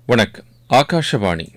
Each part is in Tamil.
வணக்கம் ஆகாஷவாணி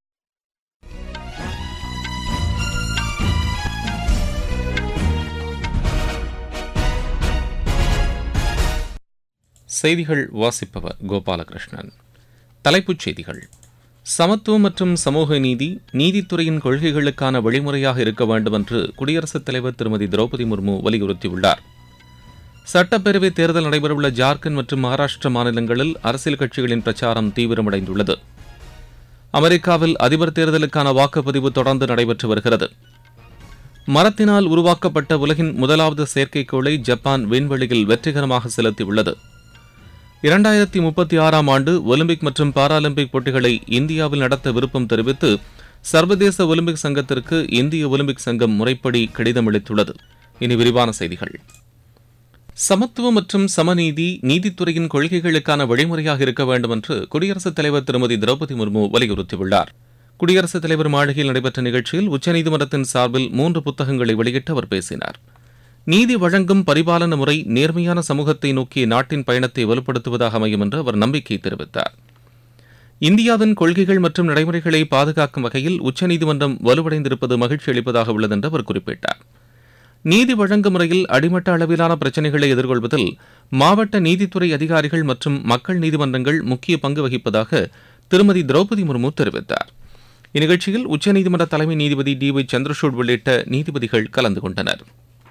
செய்திகள் வாசிப்பவர் கோபாலகிருஷ்ணன் தலைப்புச் செய்திகள் சமத்துவம் மற்றும் சமூக நீதி நீதித்துறையின் கொள்கைகளுக்கான வழிமுறையாக இருக்க வேண்டும் என்று குடியரசுத் தலைவர் திருமதி திரௌபதி முர்மு வலியுறுத்தியுள்ளார் சட்டப்பேரவைத் தேர்தல் நடைபெறவுள்ள ஜார்க்கண்ட் மற்றும் மகாராஷ்டிரா மாநிலங்களில் அரசியல் கட்சிகளின் பிரச்சாரம் தீவிரமடைந்துள்ளது அமெரிக்காவில் அதிபர் தேர்தலுக்கான வாக்குப்பதிவு தொடர்ந்து நடைபெற்று வருகிறது மரத்தினால் உருவாக்கப்பட்ட உலகின் முதலாவது செயற்கைக்கோளை ஜப்பான் விண்வெளியில் வெற்றிகரமாக செலுத்தியுள்ளது இரண்டாயிரத்தி முப்பத்தி ஆறாம் ஆண்டு ஒலிம்பிக் மற்றும் பாராலிம்பிக் போட்டிகளை இந்தியாவில் நடத்த விருப்பம் தெரிவித்து சர்வதேச ஒலிம்பிக் சங்கத்திற்கு இந்திய ஒலிம்பிக் சங்கம் முறைப்படி கடிதம் அளித்துள்ளது இனி விரிவான செய்திகள் சமத்துவம் மற்றும் சமநீதி நீதித்துறையின் கொள்கைகளுக்கான வழிமுறையாக இருக்க வேண்டும் என்று குடியரசுத் தலைவர் திருமதி திரௌபதி முர்மு வலியுறுத்தியுள்ளார் குடியரசுத் தலைவர் மாளிகையில் நடைபெற்ற நிகழ்ச்சியில் உச்சநீதிமன்றத்தின் சார்பில் மூன்று புத்தகங்களை வெளியிட்டு அவர் பேசினார் நீதி வழங்கும் பரிபாலன முறை நேர்மையான சமூகத்தை நோக்கிய நாட்டின் பயணத்தை வலுப்படுத்துவதாக அமையும் என்று அவர் நம்பிக்கை தெரிவித்தார் இந்தியாவின் கொள்கைகள் மற்றும் நடைமுறைகளை பாதுகாக்கும் வகையில் உச்சநீதிமன்றம் வலுவடைந்திருப்பது மகிழ்ச்சி அளிப்பதாக உள்ளது என்று அவர் குறிப்பிட்டார் நீதி வழங்கும் முறையில் அடிமட்ட அளவிலான பிரச்சினைகளை எதிர்கொள்வதில் மாவட்ட நீதித்துறை அதிகாரிகள் மற்றும் மக்கள் நீதிமன்றங்கள் முக்கிய பங்கு வகிப்பதாக திருமதி திரௌபதி முர்மு தெரிவித்தார் இந்நிகழ்ச்சியில் உச்சநீதிமன்ற தலைமை நீதிபதி டி ஒய் சந்திரசூட் உள்ளிட்ட நீதிபதிகள் கலந்து கொண்டனர்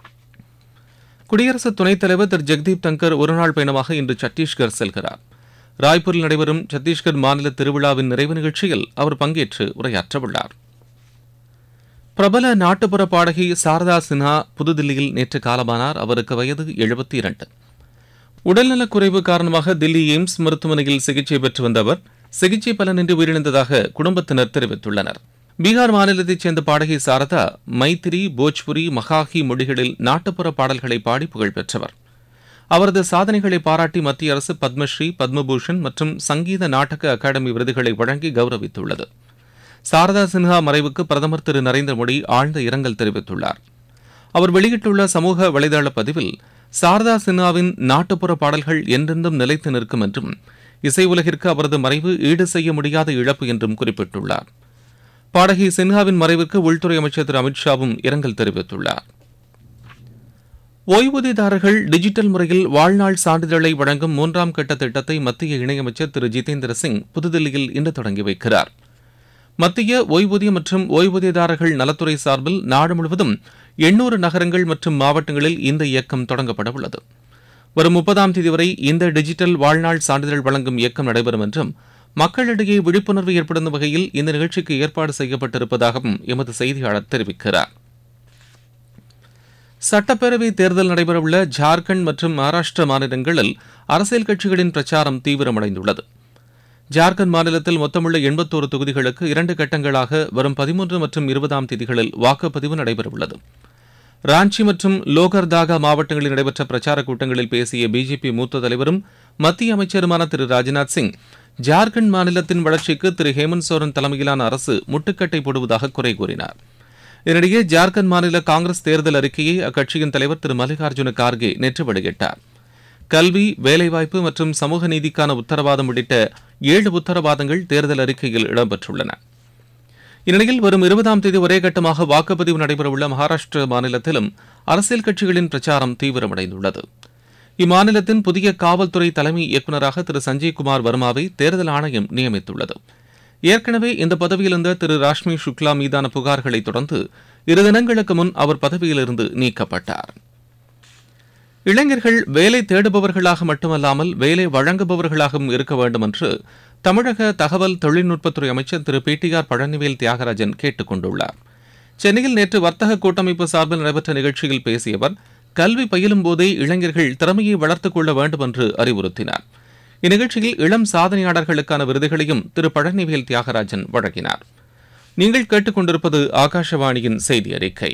குடியரசு துணைத் தலைவர் திரு ஜெக்தீப் தங்கர் ஒருநாள் பயணமாக இன்று சத்தீஸ்கர் செல்கிறார் ராய்ப்பூரில் நடைபெறும் சத்தீஸ்கர் மாநில திருவிழாவின் நிறைவு நிகழ்ச்சியில் அவர் பங்கேற்று உரையாற்றவுள்ளார் பிரபல நாட்டுப்புற பாடகி சாரதா சின்ஹா புதுதில்லியில் நேற்று காலமானார் அவருக்கு வயது எழுபத்தி இரண்டு உடல்நலக்குறைவு காரணமாக தில்லி எய்ம்ஸ் மருத்துவமனையில் சிகிச்சை பெற்று வந்த அவர் சிகிச்சை பலனின்றி உயிரிழந்ததாக குடும்பத்தினர் தெரிவித்துள்ளனர் பீகார் மாநிலத்தைச் சேர்ந்த பாடகி சாரதா மைத்திரி போஜ்புரி மகாஹி மொழிகளில் நாட்டுப்புற பாடல்களை பாடி புகழ் பெற்றவர் அவரது சாதனைகளை பாராட்டி மத்திய அரசு பத்மஸ்ரீ பத்மபூஷன் மற்றும் சங்கீத நாடக அகாடமி விருதுகளை வழங்கி கௌரவித்துள்ளது சாரதா சின்ஹா மறைவுக்கு பிரதமர் திரு நரேந்திர மோடி ஆழ்ந்த இரங்கல் தெரிவித்துள்ளார் அவர் வெளியிட்டுள்ள சமூக வலைதள பதிவில் சாரதா சின்ஹாவின் நாட்டுப்புற பாடல்கள் என்றென்றும் நிலைத்து நிற்கும் என்றும் இசை உலகிற்கு அவரது மறைவு ஈடு செய்ய முடியாத இழப்பு என்றும் குறிப்பிட்டுள்ளார் பாடகி சின்ஹாவின் மறைவிற்கு உள்துறை அமைச்சர் திரு அமித்ஷாவும் இரங்கல் தெரிவித்துள்ளார் ஓய்வூதியதாரர்கள் டிஜிட்டல் முறையில் வாழ்நாள் சான்றிதழை வழங்கும் மூன்றாம் கட்ட திட்டத்தை மத்திய இணையமைச்சர் திரு ஜிதேந்திர சிங் புதுதில்லியில் இன்று தொடங்கி வைக்கிறார் மத்திய ஓய்வூதிய மற்றும் ஓய்வூதியதாரர்கள் நலத்துறை சார்பில் நாடு முழுவதும் எண்ணூறு நகரங்கள் மற்றும் மாவட்டங்களில் இந்த இயக்கம் தொடங்கப்பட உள்ளது வரும் முப்பதாம் தேதி வரை இந்த டிஜிட்டல் வாழ்நாள் சான்றிதழ் வழங்கும் இயக்கம் நடைபெறும் என்றும் மக்களிடையே விழிப்புணர்வு ஏற்படுத்தும் வகையில் இந்த நிகழ்ச்சிக்கு ஏற்பாடு செய்யப்பட்டிருப்பதாகவும் எமது செய்தியாளர் தெரிவிக்கிறார் சட்டப்பேரவை தேர்தல் நடைபெறவுள்ள ஜார்க்கண்ட் மற்றும் மகாராஷ்டிரா மாநிலங்களில் அரசியல் கட்சிகளின் பிரச்சாரம் தீவிரமடைந்துள்ளது ஜார்க்கண்ட் மாநிலத்தில் மொத்தமுள்ள எண்பத்தோரு தொகுதிகளுக்கு இரண்டு கட்டங்களாக வரும் பதிமூன்று மற்றும் இருபதாம் தேதிகளில் வாக்குப்பதிவு நடைபெறவுள்ளது ராஞ்சி மற்றும் லோகர்தாகா மாவட்டங்களில் நடைபெற்ற பிரச்சார கூட்டங்களில் பேசிய பிஜேபி மூத்த தலைவரும் மத்திய அமைச்சருமான திரு ராஜ்நாத் சிங் ஜார்க்கண்ட் மாநிலத்தின் வளர்ச்சிக்கு திரு ஹேமந்த் சோரன் தலைமையிலான அரசு முட்டுக்கட்டை போடுவதாக குறை கூறினார் இதனிடையே ஜார்க்கண்ட் மாநில காங்கிரஸ் தேர்தல் அறிக்கையை அக்கட்சியின் தலைவர் திரு மல்லிகார்ஜுன கார்கே நேற்று வெளியிட்டார் கல்வி வேலைவாய்ப்பு மற்றும் சமூக நீதிக்கான உத்தரவாதம் உள்ளிட்ட ஏழு உத்தரவாதங்கள் தேர்தல் அறிக்கையில் இடம்பெற்றுள்ளன இந்நிலையில் வரும் இருபதாம் தேதி ஒரே கட்டமாக வாக்குப்பதிவு நடைபெறவுள்ள மகாராஷ்டிரா மாநிலத்திலும் அரசியல் கட்சிகளின் பிரச்சாரம் தீவிரமடைந்துள்ளது இம்மாநிலத்தின் புதிய காவல்துறை தலைமை இயக்குநராக திரு சஞ்சய் குமார் வர்மாவை தேர்தல் ஆணையம் நியமித்துள்ளது ஏற்கனவே இந்த பதவியில் இருந்த திரு ராஷ்மி சுக்லா மீதான புகார்களை தொடர்ந்து இரு தினங்களுக்கு முன் அவர் பதவியிலிருந்து நீக்கப்பட்டார் இளைஞர்கள் வேலை தேடுபவர்களாக மட்டுமல்லாமல் வேலை வழங்குபவர்களாகவும் இருக்க வேண்டும் என்று தமிழக தகவல் தொழில்நுட்பத்துறை அமைச்சர் திரு P T R Palanivel Thiagarajan கேட்டுக் கொண்டுள்ளார் சென்னையில் நேற்று வர்த்தக கூட்டமைப்பு சார்பில் நடைபெற்ற நிகழ்ச்சியில் பேசிய அவர் கல்வி பயிலும் போதே இளைஞர்கள் திறமையை வளர்த்துக் கொள்ள வேண்டும் என்று அறிவுறுத்தினார் இந்நிகழ்ச்சியில் இளம் சாதனையாளர்களுக்கான விருதுகளையும் திரு பழனிவேல் தியாகராஜன் வழங்கினார் நீங்கள் கேட்டுக்கொண்டிருப்பது ஆகாஷவாணியின் செய்தி அறிக்கை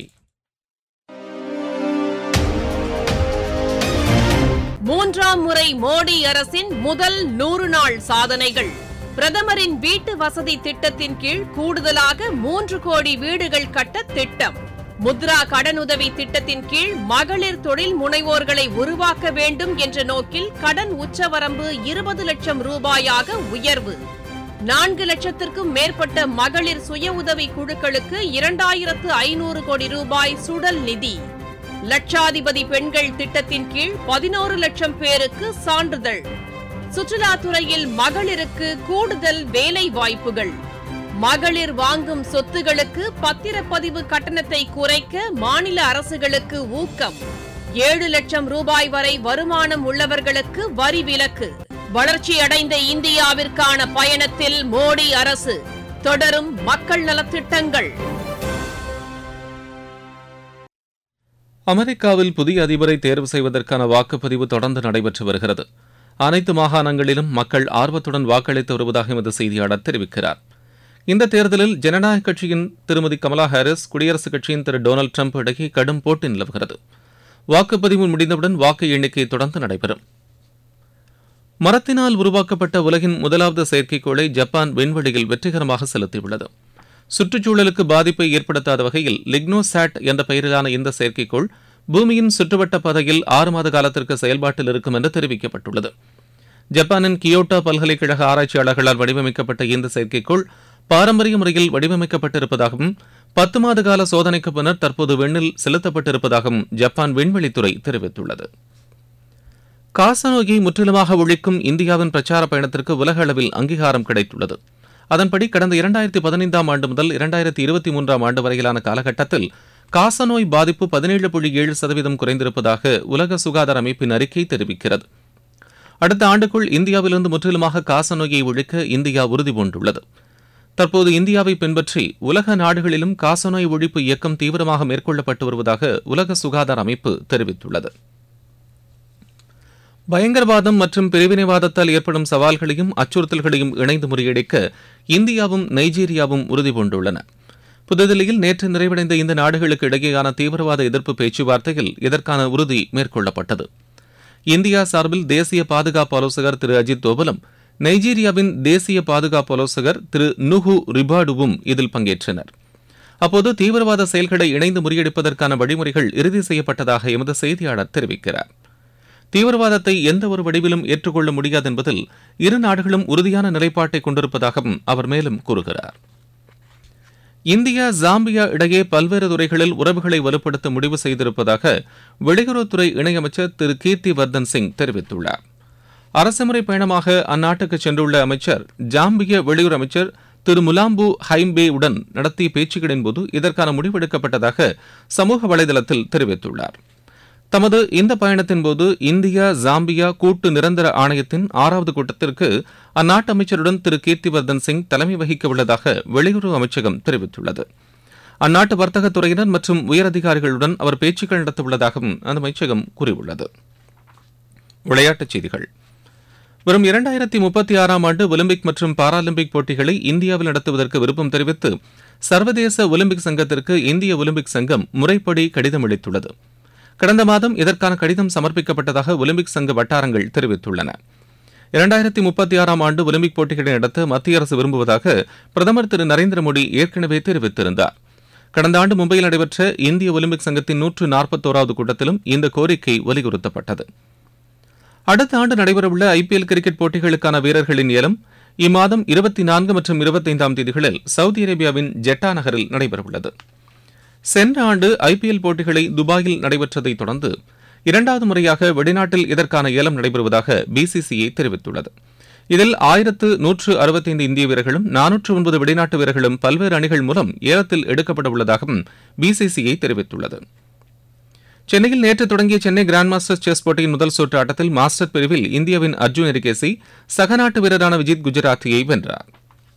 மூன்றாம் முறை மோடி அரசின் முதல் நூறு நாள் சாதனைகள் பிரதமரின் வீட்டு வசதி திட்டத்தின் கீழ் கூடுதலாக மூன்று கோடி வீடுகள் கட்ட திட்டம் முத்ரா கடனுதவி திட்டத்தின் கீழ் மகளிர் தொழில் முனைவோர்களை உருவாக்க வேண்டும் என்ற நோக்கில் கடன் உச்சவரம்பு இருபது லட்சம் ரூபாயாக உயர்வு நான்கு லட்சத்திற்கும் மேற்பட்ட மகளிர் சுய உதவி குழுக்களுக்கு இரண்டாயிரத்து ஐநூறு கோடி ரூபாய் சுடல் நிதி லட்சாதிபதி பெண்கள் திட்டத்தின் கீழ் பதினோரு லட்சம் பேருக்கு சான்றிதழ் சுற்றுலாத்துறையில் மகளிருக்கு கூடுதல் வேலை வாய்ப்புகள் மகளிர் வாங்கும் சொத்துகளுக்கு பத்திரப்பதிவு கட்டணத்தை குறைக்க மாநில அரசுகளுக்கு ஊக்கம் ஏழு லட்சம் ரூபாய் வரை வருமானம் உள்ளவர்களுக்கு வரி விலக்கு வளர்ச்சியடைந்த இந்தியாவிற்கான பயணத்தில் மோடி அரசு தொடரும் மக்கள் நலத்திட்டங்கள் அமெரிக்காவில் புதிய அதிபரை தேர்வு செய்வதற்கான வாக்குப்பதிவு தொடர்ந்து நடைபெற்று வருகிறது அனைத்து மாகாணங்களிலும் மக்கள் ஆர்வத்துடன் வாக்களித்து வருவதாக எமது செய்தியாளர் தெரிவிக்கிறார் இந்த தேர்தலில் ஜனநாயக கட்சியின் திருமதி கமலா ஹாரிஸ் குடியரசுக் கட்சியின் திரு டொனால்டு ட்ரம்ப் இடையே கடும் போட்டி நிலவுகிறது வாக்குப்பதிவு முடிந்தவுடன் வாக்கு எண்ணிக்கை தொடர்ந்து நடைபெறும் மரத்தினால் உருவாக்கப்பட்ட உலகின் முதலாவது செயற்கைக்கோளை ஜப்பான் விண்வெளியில் வெற்றிகரமாக செலுத்தியுள்ளது சுற்றுச்சூழலுக்கு பாதிப்பை ஏற்படுத்தாத வகையில் லிக்னோசாட் என்ற பெயரிலான இந்த செயற்கைக்கோள் பூமியின் சுற்றுவட்ட பாதையில் ஆறு மாத காலத்திற்கு செயல்பாட்டில் இருக்கும் என்று தெரிவிக்கப்பட்டுள்ளது ஜப்பானின் கியோட்டோ பல்கலைக்கழக ஆராய்ச்சியாளர்களால் வடிவமைக்கப்பட்ட இந்த செயற்கைக்கோள் பாரம்பரிய முறையில் வடிவமைக்கப்பட்டிருப்பதாகவும் பத்து மாத கால சோதனைக்கு பின்னர் தற்போது விண்ணில் செலுத்தப்பட்டிருப்பதாகவும் ஜப்பான் விண்வெளித்துறை தெரிவித்துள்ளது காசநோயை முற்றிலுமாக ஒழிக்கும் இந்தியாவின் பிரச்சார பயணத்திற்கு உலக அளவில் அங்கீகாரம் கிடைத்துள்ளது அதன்படி கடந்த இரண்டாயிரத்தி பதினைந்தாம் ஆண்டு முதல் இரண்டாயிரத்தி இருபத்தி மூன்றாம் ஆண்டு வரையிலான காலகட்டத்தில் காசநோய் பாதிப்பு பதினேழு புள்ளி ஏழு சதவீதம் குறைந்திருப்பதாக உலக சுகாதார அமைப்பின் அறிக்கை தெரிவிக்கிறது அடுத்த ஆண்டுக்குள் இந்தியாவிலிருந்து முற்றிலுமாக காசநோயை ஒழிக்க இந்தியா உறுதி பூண்டுள்ளது தற்போது இந்தியாவை பின்பற்றி உலக நாடுகளிலும் காசநோய் ஒழிப்பு இயக்கம் தீவிரமாக மேற்கொள்ளப்பட்டு வருவதாக உலக சுகாதார அமைப்பு தெரிவித்துள்ளது பயங்கரவாதம் மற்றும் பிரிவினைவாதத்தால் ஏற்படும் சவால்களையும் அச்சுறுத்தல்களையும் இணைந்து முறியடிக்க இந்தியாவும் நைஜீரியாவும் உறுதி பூண்டுள்ளன புதுதில்லியில் நேற்று நிறைவடைந்த இந்த நாடுகளுக்கு இடையேயான தீவிரவாத எதிர்ப்பு பேச்சுவார்த்தையில் இதற்கான உறுதி மேற்கொள்ளப்பட்டது இந்தியா சார்பில் தேசிய பாதுகாப்பு ஆலோசகர் திரு அஜித் தோவலும் நைஜீரியாவின் தேசிய பாதுகாப்பு ஆலோசகர் திரு நுஹு ரிபாடுவும் இதில் பங்கேற்றனர் அப்போது தீவிரவாத செயல்களை இணைந்து முறியடிப்பதற்கான வழிமுறைகள் இறுதி செய்யப்பட்டதாக எமது செய்தியாளர் தெரிவிக்கிறார் தீவிரவாதத்தை எந்த ஒரு வடிவிலும் ஏற்றுக்கொள்ள முடியாது என்பதில் இரு நாடுகளும் உறுதியான நிலைப்பாட்டை கொண்டிருப்பதாகவும் அவர் மேலும் கூறுகிறார் இந்தியா ஜாம்பியா இடையே பல்வேறு துறைகளில் உறவுகளை வலுப்படுத்த முடிவு செய்திருப்பதாக வெளியுறவுத்துறை இணையமைச்சர் திரு கீர்த்தி வர்தன் சிங் தெரிவித்துள்ளார் அரசுமுறை பயணமாக அந்நாட்டுக்கு சென்றுள்ள அமைச்சர் ஜாம்பிய வெளியுறவு அமைச்சர் திரு முலாம்பு ஹைம்பே உடன் நடத்திய பேச்சுக்களின் போது இதற்கான முடிவெடுக்கப்பட்டதாக சமூக வலைதளத்தில் தெரிவித்துள்ளார் தமது இந்த பயணத்தின் போது இந்தியா ஜாம்பியா கூட்டு நிரந்தர ஆணையத்தின் ஆறாவது கூட்டத்திற்கு அந்நாட்டு அமைச்சருடன் திரு கீர்த்திவர்தன் சிங் தலைமை வகிக்க உள்ளதாக வெளியுறவு அமைச்சகம் தெரிவித்துள்ளது அந்நாட்டு வர்த்தகத் துறையினர் மற்றும் உயரதிகாரிகளுடன் அவர் பேச்சுக்கள் நடத்தவுள்ளதாகவும் அந்த அமைச்சகம் கூறியுள்ளது விளையாட்டுச் செய்திகள் வரும் இரண்டாயிரத்தி முப்பத்தி ஆறாம் ஆண்டு ஒலிம்பிக் மற்றும் பாராலிம்பிக் போட்டிகளை இந்தியாவில் நடத்துவதற்கு விருப்பம் தெரிவித்து சர்வதேச ஒலிம்பிக் சங்கத்திற்கு இந்திய ஒலிம்பிக் சங்கம் முறைப்படி கடிதம் அளித்துள்ளது கடந்த மாதம் இதற்கான கடிதம் சமர்ப்பிக்கப்பட்டதாக ஒலிம்பிக் சங்க வட்டாரங்கள் தெரிவித்துள்ளன இரண்டாயிரத்தி முப்பத்தி ஆறாம் ஆண்டு ஒலிம்பிக் போட்டிகளை நடத்த மத்திய அரசு விரும்புவதாக பிரதமர் திரு நரேந்திர மோடி ஏற்கனவே தெரிவித்திருந்தார் கடந்த ஆண்டு மும்பையில் நடைபெற்ற இந்திய ஒலிம்பிக் சங்கத்தின் நூற்று நாற்பத்தோராவது கூட்டத்திலும் இந்த கோரிக்கை வலியுறுத்தப்பட்டது அடுத்த ஆண்டு நடைபெறவுள்ள ஐபிஎல் கிரிக்கெட் போட்டிகளுக்கான வீரர்களின் ஏலம் இம்மாதம் இருபத்தி நான்கு மற்றும் இருபத்தைந்தாம் தேதிகளில் சவுதி அரேபியாவின் ஜெட்டா நகரில் நடைபெறவுள்ளது சென்ற ஆண்டு ஐபிஎல் போட்டிகளை துபாயில் நடைபெற்றதைத் தொடர்ந்து இரண்டாவது முறையாக வெளிநாட்டில் இதற்கான ஏலம் நடைபெறுவதாக பிசிசிஐ தெரிவித்துள்ளது இதில் ஆயிரத்து நூற்று அறுபத்தைந்து இந்திய வீரர்களும் நானூற்று ஒன்பது வெளிநாட்டு வீரர்களும் பல்வேறு அணிகள் மூலம் ஏலத்தில் எடுக்கப்பட உள்ளதாகவும் பிசிசிஐ தெரிவித்துள்ளது சென்னையில் நேற்று தொடங்கிய சென்னை கிராண்ட் மாஸ்டர்ஸ் செஸ் போட்டியின் முதல் சுற்று ஆட்டத்தில் மாஸ்டர் பிரிவில் இந்தியாவின் அர்ஜுன் எரிகேசி சகநாட்டு வீரரான விஜித் குஜராத்தியை வென்றார்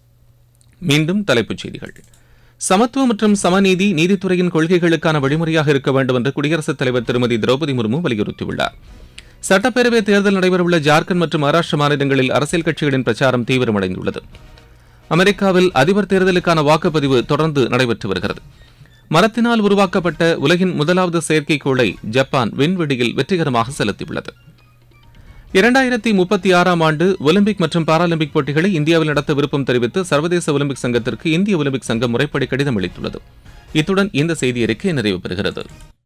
மீண்டும் தலைப்புச் செய்திகள் சமத்துவம் மற்றும் சமநீதி நீதித்துறையின் கொள்கைகளுக்கான வழிமுறையாக இருக்க வேண்டும் என்று குடியரசுத் தலைவர் திருமதி திரௌபதி முர்மு வலியுறுத்தியுள்ளார் சட்டப்பேரவை தேர்தல் நடைபெறவுள்ள ஜார்க்கண்ட் மற்றும் மகாராஷ்டிர மாநிலங்களில் அரசியல் கட்சிகளின் பிரச்சாரம் தீவிரமடைந்துள்ளது அமெரிக்காவில் அதிபர் தேர்தலுக்கான வாக்குப்பதிவு தொடர்ந்து நடைபெற்று வருகிறது மரத்தினால் உருவாக்கப்பட்ட உலகின் முதலாவது செயற்கைக்கோளை ஜப்பான் விண்வெளியில் வெற்றிகரமாக செலுத்தியுள்ளது இரண்டாயிரத்தி முப்பத்தி ஆறாம் ஆண்டு ஒலிம்பிக் மற்றும் பாராலிம்பிக் போட்டிகளை இந்தியாவில் நடத்த விருப்பம் தெரிவித்து சர்வதேச ஒலிம்பிக் சங்கத்திற்கு இந்திய ஒலிம்பிக் சங்கம் முறைப்படி கடிதம் அளித்துள்ளது இத்துடன் இந்த செய்தி அறிக்கை நிறைவு பெறுகிறது